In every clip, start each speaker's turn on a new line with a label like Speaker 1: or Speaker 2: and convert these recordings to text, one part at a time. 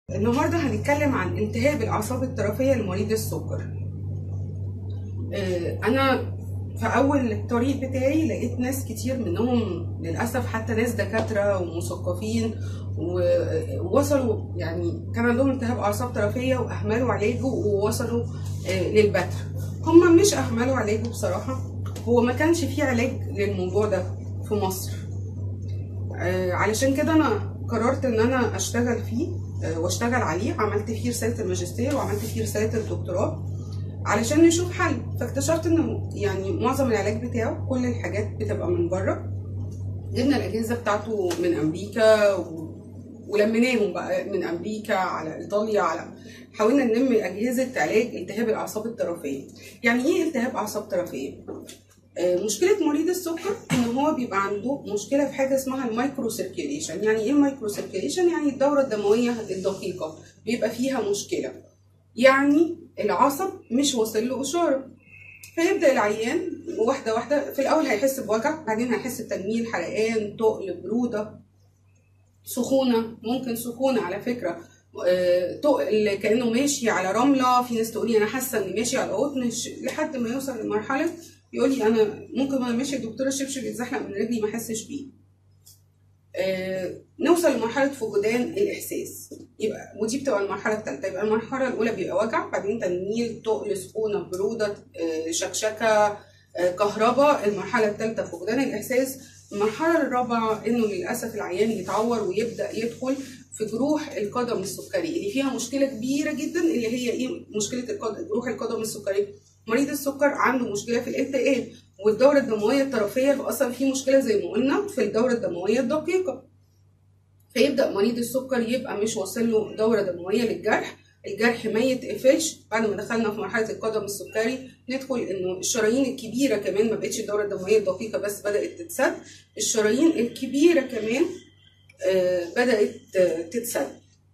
Speaker 1: النهارده هنتكلم عن التهاب الاعصاب الطرفيه لمريض السكر آه، انا في اول الطريق بتاعي لقيت ناس كتير منهم للاسف حتى ناس دكاتره ومثقفين ووصلوا يعني كان عندهم التهاب اعصاب طرفيه واهملوا علاجه ووصلوا آه، للبتر هم مش اهملوا علاجه بصراحه هو ما كانش فيه علاج للموضوع ده في مصر آه، علشان كده انا قررت ان انا اشتغل فيه آه، واشتغل عليه عملت فيه رساله الماجستير وعملت فيه رساله الدكتوراه علشان نشوف حل فاكتشفت انه يعني معظم العلاج بتاعه كل الحاجات بتبقى من بره جبنا الاجهزه بتاعته من امريكا و... ولميناهم بقى من امريكا على ايطاليا على حاولنا نلم اجهزه علاج التهاب الاعصاب الطرفيه يعني ايه التهاب اعصاب طرفيه آه، مشكله مريض السكر ان هو بيبقى عنده مشكله في حاجه اسمها المايكرو سيركيوليشن يعني ايه المايكرو سيركيوليشن يعني الدوره الدمويه الدقيقه بيبقى فيها مشكله يعني العصب مش واصل له اشاره فيبدا العيان واحده واحده في الاول هيحس بوجع بعدين هيحس بتنميل حرقان تقل بروده سخونه ممكن سخونه على فكره آه، تقل كانه ماشي على رمله في ناس تقول لي انا حاسه اني ماشي على قطن ش- لحد ما يوصل لمرحله يقول لي انا ممكن وانا ماشي الدكتور الشبشب يتزحلق من رجلي ما احسش بيه آه، نوصل لمرحله فقدان الاحساس يبقى ودي بتبقى المرحله الثالثه يبقى المرحله الاولى بيبقى وجع بعدين تنميل تقل سخونه بروده آه، شكشكه آه، كهرباء المرحله الثالثه فقدان الاحساس المرحله الرابعه انه للاسف العيان يتعور ويبدا يدخل في جروح القدم السكري اللي فيها مشكله كبيره جدا اللي هي ايه مشكله القدم جروح القدم السكري مريض السكر عنده مشكله في الالتئام والدوره الدمويه الطرفيه اصلا في مشكله زي ما قلنا في الدوره الدمويه الدقيقه فيبدا مريض السكر يبقى مش واصل له دوره دمويه للجرح الجرح ما يتقفلش بعد ما دخلنا في مرحله القدم السكري ندخل انه الشرايين الكبيره كمان ما بقتش الدوره الدمويه الدقيقه بس بدات تتسد الشرايين الكبيره كمان آه، بدات آه، تتسد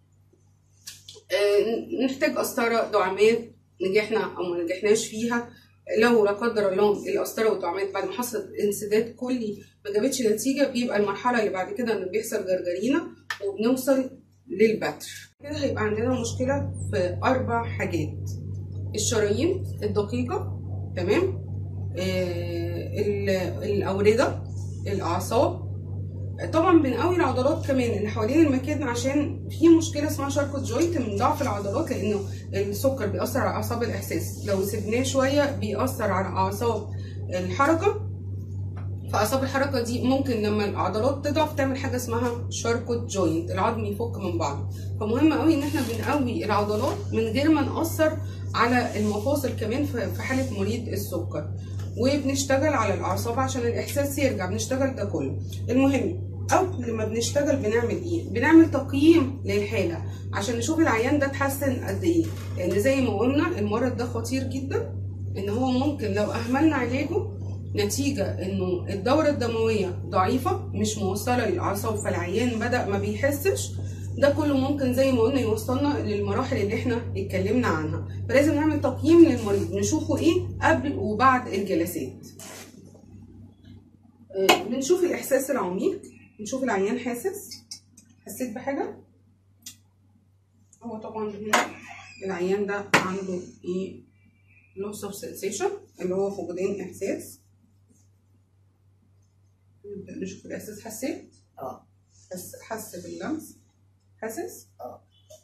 Speaker 1: آه، نحتاج قسطره دعامات نجحنا او ما نجحناش فيها لو لا قدر الله القسطره والدعامات بعد ما حصل انسداد كلي ما جابتش نتيجه بيبقى المرحله اللي بعد كده انه بيحصل جرجرينه وبنوصل للبتر كده هيبقى عندنا مشكله في اربع حاجات الشرايين الدقيقه تمام آه ال- الاورده الاعصاب طبعا بنقوي العضلات كمان اللي حوالين المكان عشان في مشكله اسمها شاركوت جوينت من ضعف العضلات لانه السكر بيأثر على اعصاب الاحساس لو سيبناه شويه بيأثر على اعصاب الحركه فاعصاب الحركه دي ممكن لما العضلات تضعف تعمل حاجه اسمها شاركوت جوينت العظم يفك من بعضه فمهم قوي ان احنا بنقوي العضلات من غير ما نأثر على المفاصل كمان في في حاله مريض السكر وبنشتغل على الاعصاب عشان الاحساس يرجع بنشتغل ده كله المهم او لما بنشتغل بنعمل ايه بنعمل تقييم للحاله عشان نشوف العيان ده اتحسن قد ايه لان زي ما قلنا المرض ده خطير جدا ان هو ممكن لو اهملنا علاجه نتيجة انه الدورة الدموية ضعيفة مش موصلة للأعصاب فالعيان بدأ ما بيحسش ده كله ممكن زي ما قلنا يوصلنا للمراحل اللي احنا اتكلمنا عنها فلازم نعمل تقييم للمريض نشوفه ايه قبل وبعد الجلسات آه، بنشوف الإحساس العميق نشوف العيان حاسس حسيت بحاجة هو طبعا هنا العيان ده عنده ايه loss of sensation اللي هو فقدان إحساس نبدأ نشوف الإحساس حسيت؟
Speaker 2: اه
Speaker 1: بس حس باللمس حاسس؟
Speaker 2: اه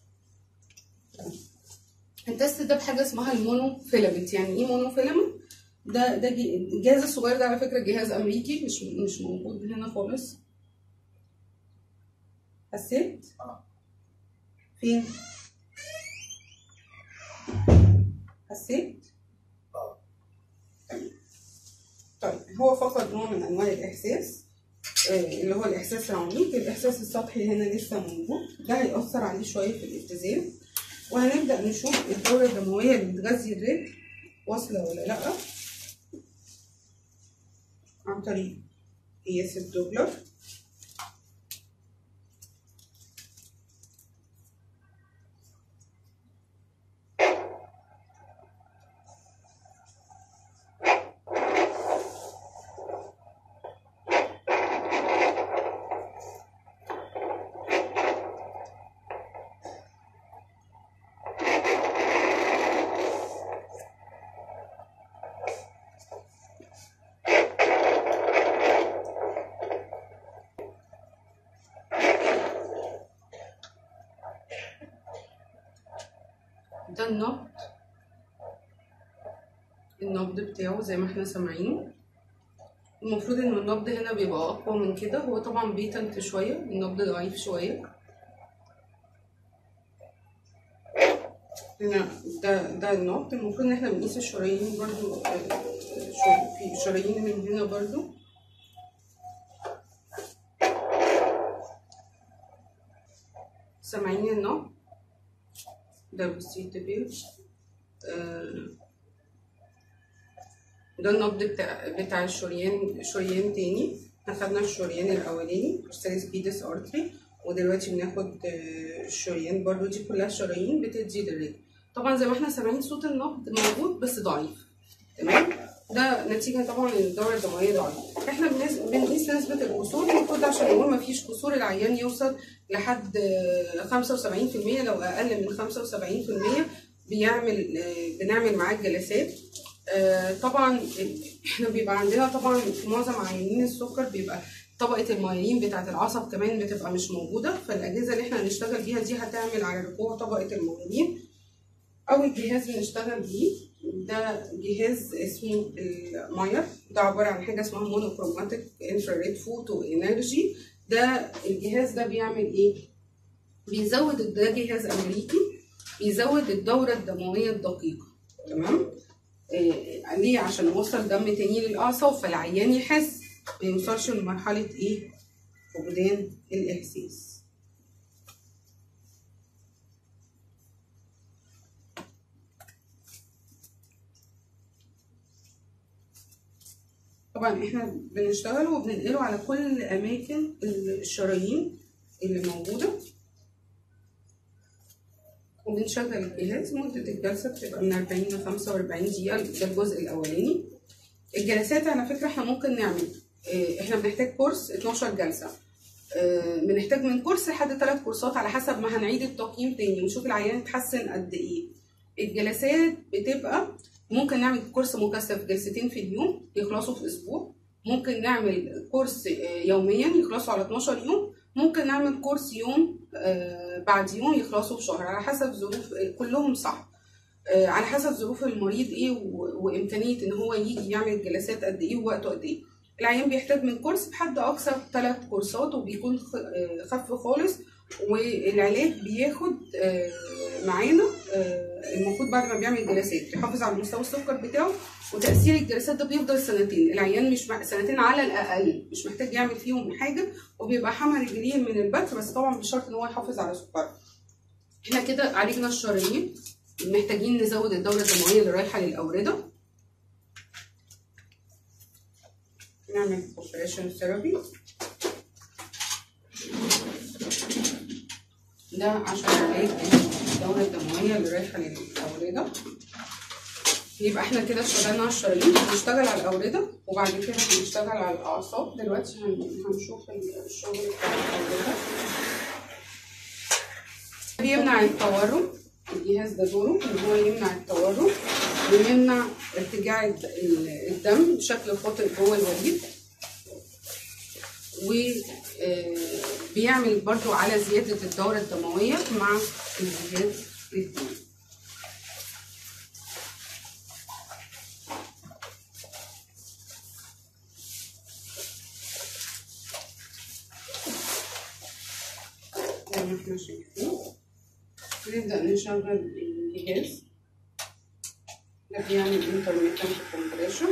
Speaker 1: التست ده بحاجه اسمها المونو فيلامنت يعني ايه مونو فيلامنت ده ده جي- الجهاز الصغير ده على فكره جهاز امريكي مش مش موجود هنا خالص حسيت
Speaker 2: اه
Speaker 1: فين حسيت
Speaker 2: اه
Speaker 1: طيب هو فقد نوع من انواع الاحساس آه، اللي هو الاحساس العميق الاحساس السطحي هنا لسه موجود ده هيأثر عليه شويه في الاتزان وهنبدأ نشوف الدورة الدموية اللي بتغذي الرجل واصلة ولا لأ عن طريق قياس الدوبلر ده النبض النبض بتاعه زي ما احنا سامعينه المفروض ان النبض هنا بيبقى اقوى من كده هو طبعا بيتنت شويه النبض ضعيف شويه هنا ده ده النبض المفروض ان احنا بنقيس الشرايين برضو آه، آه، شو- في شرايين من هنا برضو سامعين النبض ده بسيط بيل آه، ده النبض بتاع بتاع الشريان شريان تاني احنا خدنا الشريان الاولاني ارسالس بيدس ارتري ودلوقتي بناخد آه، الشريان برضو دي كلها شرايين بتدي للرجل طبعا زي ما احنا سامعين صوت النبض موجود بس ضعيف تمام ده نتيجة طبعا ان الدورة الدموية ضعيفة احنا بنس- بنقيس نسبة الكسور المفروض عشان نقول مفيش كسور العيان يوصل لحد خمسة وسبعين في المية لو أقل من خمسة وسبعين في المية بيعمل آه، بنعمل معاه الجلسات آه، طبعا احنا بيبقى عندنا طبعا في معظم عيانين السكر بيبقى طبقة الميالين بتاعة العصب كمان بتبقى مش موجودة فالأجهزة اللي احنا هنشتغل بيها دي هتعمل على رجوع طبقة الميالين أول جهاز بنشتغل بيه ده جهاز اسمه الماير ده عبارة عن حاجة اسمها مونوكروماتيك انفراريد فوتو انرجي ده الجهاز ده بيعمل ايه؟ بيزود ده جهاز أمريكي بيزود الدورة الدموية الدقيقة تمام؟ آه ليه؟ عشان نوصل دم تاني للأعصاب فالعيان يحس ما يوصلش لمرحلة ايه؟ فقدان الإحساس طبعا احنا بنشتغل وبننقله على كل اماكن الشرايين اللي موجوده وبنشغل الجهاز مدة الجلسة بتبقى من 40 ل 45 دقيقة ده الجزء الأولاني الجلسات على فكرة احنا ممكن نعمل اه، احنا بنحتاج كورس 12 جلسة اه، بنحتاج من كورس لحد ثلاث كورسات على حسب ما هنعيد التقييم تاني ونشوف العيان اتحسن قد ايه الجلسات بتبقى ممكن نعمل كورس مكثف جلستين في اليوم يخلصوا في اسبوع ممكن نعمل كورس آه، يوميا يخلصوا على 12 يوم ممكن نعمل كورس يوم آه، بعد يوم يخلصوا في شهر على حسب ظروف كلهم صح آه، على حسب ظروف المريض ايه و- وامكانيه ان هو يجي يعمل جلسات قد ايه ووقته قد ايه العيان بيحتاج من كورس بحد اقصى ثلاث كورسات وبيكون خ- آه، خف خالص والعلاج بياخد آه، معانا آه، المفروض بعد ما بيعمل جلسات يحافظ على مستوى السكر بتاعه وتاثير الجلسات ده بيفضل سنتين العيان مش مع- سنتين على الاقل مش محتاج يعمل فيهم حاجه وبيبقى حمى رجليه من البتر بس طبعا بشرط ان هو يحافظ على سكره احنا كده عالجنا الشرايين محتاجين نزود الدوره الدمويه اللي رايحه للاورده نعمل اوبريشن ثيرابي ده عشان علاج الدورة الدموية اللي رايحة للأوردة يبقى احنا كده اشتغلنا على الشرايين هنشتغل على الأوردة وبعد كده هنشتغل على الأعصاب دلوقتي هن- هنشوف الشغل بتاع الأوردة بيمنع التورم الجهاز ده دوره ان هو يمنع التورم ويمنع ارتجاع الد- ال- الدم بشكل خاطئ جوه الوريد وبيعمل برضو على زيادة الدورة الدموية مع الجهاز الدموي زي ما احنا شايفين نبدأ نشغل الجهاز ده بيعمل intermittent compression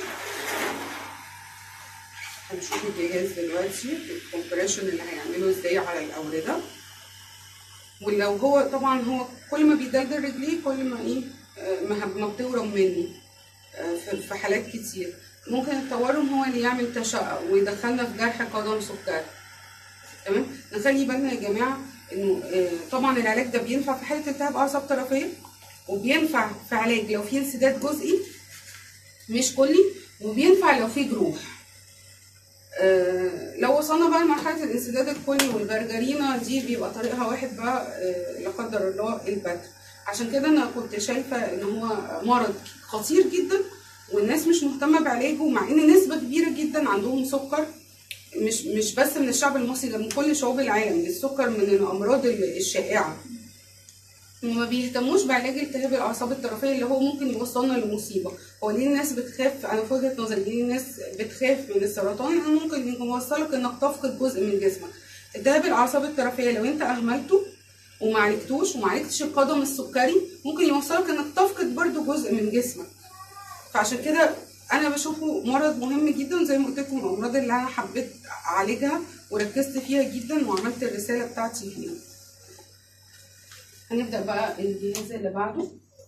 Speaker 1: هنشوف الجهاز دلوقتي الكومبريشن اللي هيعمله ازاي على الأوردة ولو هو طبعا هو كل ما بيدلدل رجليه كل ما ايه آه، ما ما بتورم منه آه، في- في حالات كتير ممكن التورم هو اللي يعمل تشقق ويدخلنا في جرح قدم سكري تمام نخلي بالنا يا جماعه انه آه، طبعا العلاج ده بينفع في حاله التهاب اعصاب طرفيه وبينفع في علاج لو في انسداد جزئي مش كلي وبينفع لو في جروح آه، لو وصلنا بقى لمرحله الانسداد الكلي والجرجرينه دي بيبقى طريقها واحد بقى آه، لا قدر الله البتر عشان كده انا كنت شايفه ان هو مرض خطير جدا والناس مش مهتمه بعلاجه مع ان نسبه كبيره جدا عندهم سكر مش مش بس من الشعب المصري ده من كل شعوب العالم السكر من الامراض ال- الشائعه وما بيهتموش بعلاج التهاب الاعصاب الطرفيه اللي هو ممكن يوصلنا لمصيبه هو ليه الناس بتخاف انا في وجهه نظري ليه الناس بتخاف من السرطان لانه ممكن يوصلك انك تفقد جزء من جسمك التهاب الاعصاب الطرفيه لو انت اهملته وما عالجتوش وما عالجتش القدم السكري ممكن يوصلك انك تفقد برضو جزء من جسمك فعشان كده انا بشوفه مرض مهم جدا زي ما قلت لكم الامراض اللي انا حبيت اعالجها وركزت فيها جدا وعملت الرساله بتاعتي فيها هنبدا بقى الجهاز اللي بعده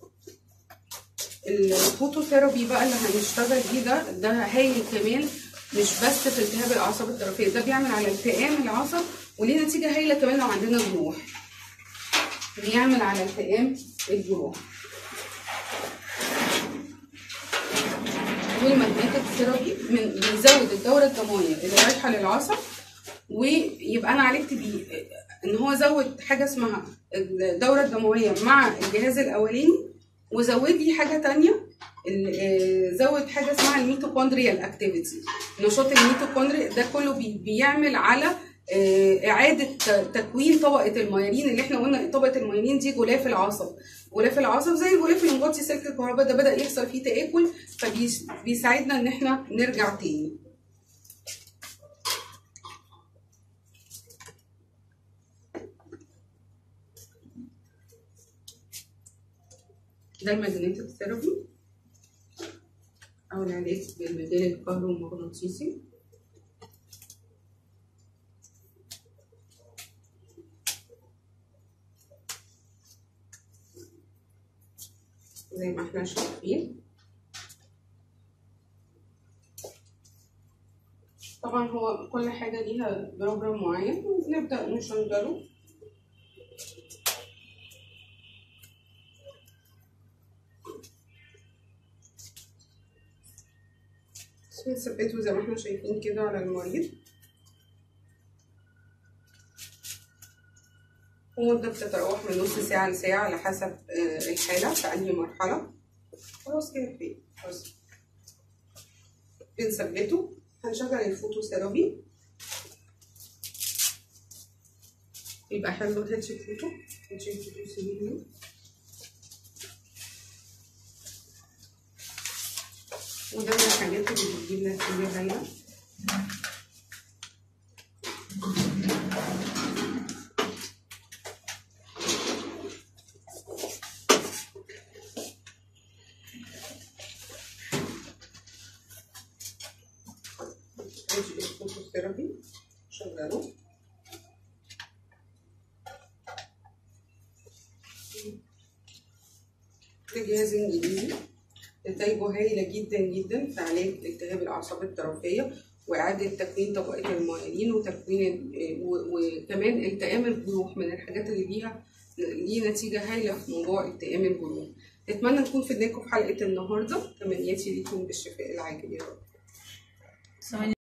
Speaker 1: الفوتوثيرابي بقى اللي هنشتغل بيه ده ده هايل كمان مش بس في التهاب الاعصاب الطرفيه ده بيعمل على التئام العصب وليه نتيجه هايله كمان لو عندنا جروح بيعمل على التئام الجروح والماجنتيك ثيرابي من بيزود الدوره الدمويه اللي رايحه للعصب ويبقى انا عالجت بيه ان هو زود حاجه اسمها الدوره الدمويه مع الجهاز الاولاني وزود لي حاجه تانية زود حاجه اسمها الميتوكوندريال اكتيفيتي نشاط الميتوكوندريا ده كله بي بيعمل على اعاده تكوين طبقه الميالين اللي احنا قلنا طبقه الميالين دي غلاف العصب غلاف العصب زي الغلاف اللي مغطي سلك الكهرباء ده بدا يحصل فيه تاكل فبيساعدنا ان احنا نرجع تاني ده الماجنتيك ثيرابي او العلاج بالمجال الكهرومغناطيسي زي ما احنا شايفين طبعا هو كل حاجة ليها بروجرام معين نبدأ نشغله بنثبته زي ما احنا شايفين كده على المريض المدة بتتراوح من نص ساعة لساعة على حسب الحالة في أنهي مرحلة خلاص كده كفاية خلاص بنثبته هنشغل الفوتو ثيرابي يبقى حلو هاتش الفوتو هاتش الفوتو سيبيني وده من الحاجات اللي بتجيب نتيجة هايلة الفوتوثيرابي شغله ده جهاز انجليزي نتائجه هايله جدا جدا في علاج التهاب الاعصاب الطرفيه واعاده تكوين طبقه الميالين وتكوين وكمان التئام الجروح من الحاجات اللي ليها ليه نتيجه هايله في موضوع التئام الجروح اتمنى نكون فدناكم في حلقه النهارده تمنياتي ليكم بالشفاء العاجل يا رب